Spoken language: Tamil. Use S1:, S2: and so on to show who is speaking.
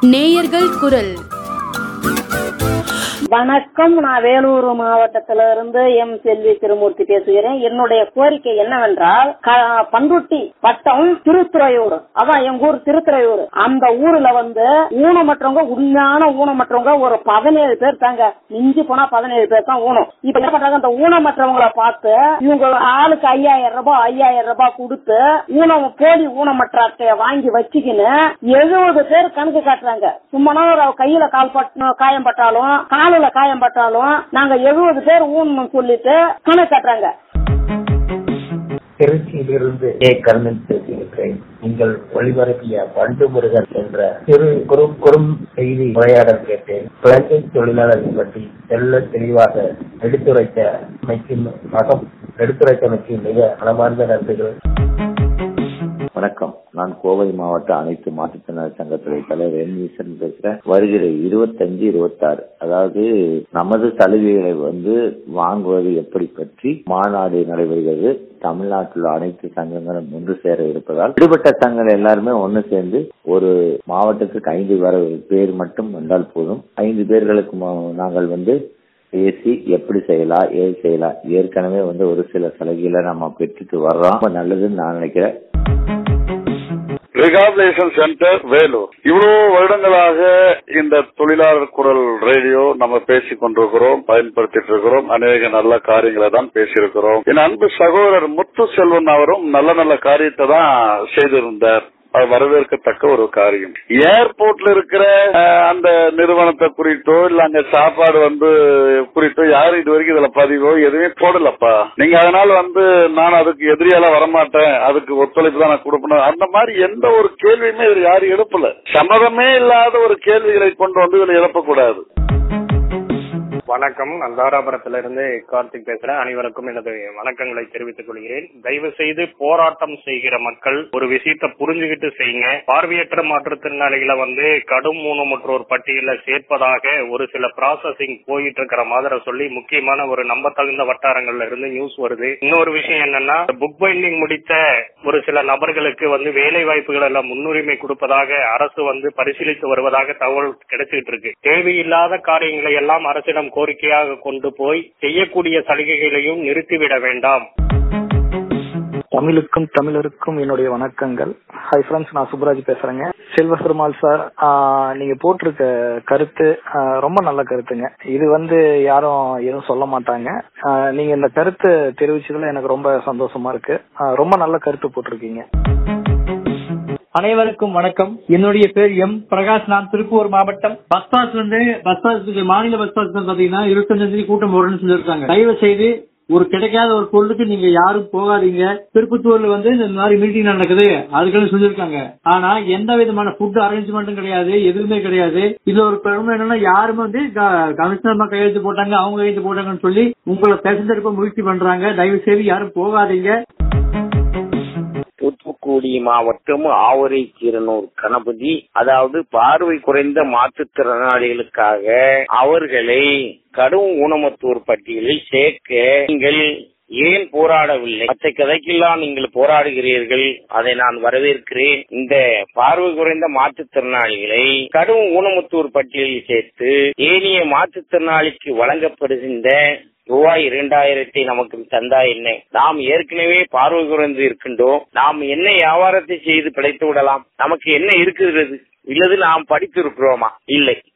S1: நேயர்கள் குரல்
S2: வணக்கம் நான் வேலூர் மாவட்டத்தில இருந்து எம் செல்வி திருமூர்த்தி பேசுகிறேன் என்னுடைய கோரிக்கை என்னவென்றால் க- பண்ருட்டி வட்டம் திருத்துறையூர் அதான் எங்க ஊர் திருத்துறையூர் அந்த ஊர்ல வந்து ஊனமற்றவங்க உண்மையான ஊனமற்றவங்க ஒரு பதினேழு பேர் தாங்க மிஞ்சி போனா பதினேழு பேர் தான் ஊனம் இப்ப என்ன பண்றாங்க அந்த ஊனமற்றவங்களை பார்த்து இவங்க ஆளுக்கு ஐயாயிரம் ரூபாய் ஐயாயிரம் ரூபாய் கொடுத்து ஊனம் போலி ஊனமற்ற அட்டையை வாங்கி வச்சுக்கின்னு எழுபது பேர் கணக்கு காட்டுறாங்க சும்மா ஒரு கையில கால் பட்டு காயம் பட்டாலும் காலில் காயம் பட்டாலும் நாங்க எழுபது பேர் ஊனம்னு சொல்லிட்டு கணக்கு காட்டுறாங்க
S3: திருச்சியிலிருந்து ஏ கர்ணன் பேசியிருக்கிறேன் நீங்கள் ஒளிபரப்பிய வண்டு முருகன் என்ற சிறு குறும் குறும் செய்தி உரையாடல் கேட்டேன் குழந்தை தொழிலாளர்கள் பற்றி தெல்ல தெளிவாக எடுத்துரைத்த அமைக்கு மகம் எடுத்துரைத்தமைக்கு மிக மனமார்ந்த நன்றிகள்
S4: வணக்கம் நான் கோவை மாவட்ட அனைத்து மாற்றுத்திறனாளி சங்கத்துறை தலைவர் என் ஈசன் பேசுறேன் வருகிற இருபத்தஞ்சு இருபத்தாறு அதாவது நமது சலுகைகளை வந்து வாங்குவது எப்படி பற்றி மாநாடு நடைபெறுகிறது தமிழ்நாட்டில் உள்ள அனைத்து சங்கங்களும் ஒன்று சேர இருப்பதால் விடுபட்ட சங்கங்கள் எல்லாருமே ஒன்று சேர்ந்து ஒரு மாவட்டத்துக்கு ஐந்து வர பேர் மட்டும் வந்தால் போதும் ஐந்து பேர்களுக்கு ம- நாங்கள் வந்து பேசி எப்படி செய்யலாம் ஏது செய்யலாம் ஏற்கனவே வந்து ஒரு சில சலுகைகளை நம்ம பெற்றுட்டு வர்றோம் ரொம்ப நல்லதுன்னு நான் நினைக்கிறேன்
S5: ரிகாபிலேஷன் சென்டர் வேலூர் இவ்வளவு வருடங்களாக இந்த தொழிலாளர் குரல் ரேடியோ நம்ம பேசிக் கொண்டிருக்கிறோம் பயன்படுத்திட்டு இருக்கிறோம் அநேக நல்ல காரியங்களை தான் பேசியிருக்கிறோம் என் அன்பு சகோதரர் முத்து செல்வன் அவரும் நல்ல நல்ல காரியத்தை தான் செய்திருந்தார் அது வரவேற்கத்தக்க ஒரு காரியம் ஏர்போர்ட்ல இருக்கிற அஹ், அந்த நிறுவனத்தை குறித்தோ இல்ல அங்க சாப்பாடு வந்து குறித்தோ யாரும் இது வரைக்கும் இதுல பதிவோ எதுவுமே போடலப்பா நீங்க அதனால வந்து நான் அதுக்கு எதிரியால வரமாட்டேன் அதுக்கு ஒத்துழைப்பு தான் நான் கொடுக்கணும் அந்த மாதிரி எந்த ஒரு கேள்வியுமே இதுல யாரும் எழுப்பல சம்மதமே இல்லாத ஒரு கேள்விகளை கொண்டு வந்து இதுல எழுப்பக்கூடாது
S6: வணக்கம் நான் தாராபுரத்துல இருந்து கார்த்திக் பேசுறேன் அனைவருக்கும் எனது வணக்கங்களை தெரிவித்துக் கொள்கிறேன் தயவு செய்து போராட்டம் செய்கிற மக்கள் ஒரு விஷயத்தை புரிஞ்சுகிட்டு செய்யுங்க பார்வையற்ற மாற்றுத்திறனாளிகளை வந்து கடும் ஊனமுற்றோர் பட்டியல சேர்ப்பதாக ஒரு சில ப்ராசஸிங் போயிட்டு இருக்கிற மாதிரி சொல்லி முக்கியமான ஒரு நம்பத்தகுந்த வட்டாரங்கள்ல இருந்து நியூஸ் வருது இன்னொரு விஷயம் என்னன்னா புக் பைண்டிங் முடித்த ஒரு சில நபர்களுக்கு வந்து வேலை வாய்ப்புகள் எல்லாம் முன்னுரிமை கொடுப்பதாக அரசு வந்து பரிசீலித்து வருவதாக தகவல் கிடைச்சிட்டு இருக்கு தேவையில்லாத காரியங்களை எல்லாம் அரசிடம் கோரிக்கையாக கொண்டு போய் செய்யக்கூடிய சலுகைகளையும் நிறுத்திவிட வேண்டாம்
S7: தமிழுக்கும் தமிழருக்கும் என்னுடைய வணக்கங்கள் ஹை ஃப்ரெண்ட்ஸ் நான் சுப்ராஜ் பேசுறேங்க செல்வ பெருமாள் சார் ஆஹ், நீங்க போட்டிருக்க கருத்து ஆஹ், ரொம்ப நல்ல கருத்துங்க இது வந்து யாரும் எதுவும் சொல்ல மாட்டாங்க ஆஹ், நீங்க இந்த கருத்து தெரிவிச்சதுல எனக்கு ரொம்ப சந்தோஷமா இருக்கு ஆஹ், ரொம்ப நல்ல கருத்து போட்டிருக்கீங்க
S8: அனைவருக்கும் வணக்கம் என்னுடைய பேர் எம் பிரகாஷ் நான் திருப்பூர் மாவட்டம் பஸ் பாஸ் வந்து பஸ் பாஸ் மாநில பஸ் பாஸ் பாத்தீங்கன்னா இருபத்தஞ்சு கூட்டம் வரும்னு சொல்லியிருக்காங்க தயவு செய்து ஒரு கிடைக்காத ஒரு பொருளுக்கு நீங்க யாரும் போகாதீங்க திருப்பத்தூர்ல வந்து இந்த மாதிரி மீட்டிங் நடக்குது அதுக்குன்னு சொல்லியிருக்காங்க ஆனா எந்த விதமான ஃபுட் அரேஞ்ச்மெண்ட்டும் கிடையாது எதுவுமே கிடையாது இதுல ஒரு பெருமை என்னன்னா யாருமே வந்து கமிஷனர் கையெழுத்து போட்டாங்க அவங்க கையெழுத்து போட்டாங்கன்னு சொல்லி உங்களை பேசஞ்சருக்கு முயற்சி பண்றாங்க தயவு செய்து யாரும் போகாதீங்க
S9: தூத்துக்குடி மாவட்டம் ஆவரை கீரனூர் கணபதி அதாவது பார்வை குறைந்த மாற்றுத்திறனாளிகளுக்காக அவர்களை கடும் ஊனமுற்றோர் பட்டியலில் சேர்க்க நீங்கள் ஏன் போராடவில்லை மற்ற கதைக்கெல்லாம் நீங்கள் போராடுகிறீர்கள் அதை நான் வரவேற்கிறேன் இந்த பார்வை குறைந்த மாற்றுத்திறனாளிகளை கடும் ஊனமுற்றோர் பட்டியலில் சேர்த்து ஏனைய மாற்றுத்திறனாளிக்கு வழங்கப்படுகின்ற ரூபாய் இரண்டாயிரத்தை நமக்கு தந்தா என்ன நாம் ஏற்கனவே பார்வை குறைந்து இருக்கின்றோம் நாம் என்ன வியாபாரத்தை செய்து பிழைத்து விடலாம் நமக்கு என்ன இருக்கிறது இல்லது நாம் படித்து இருக்கிறோமா இல்லை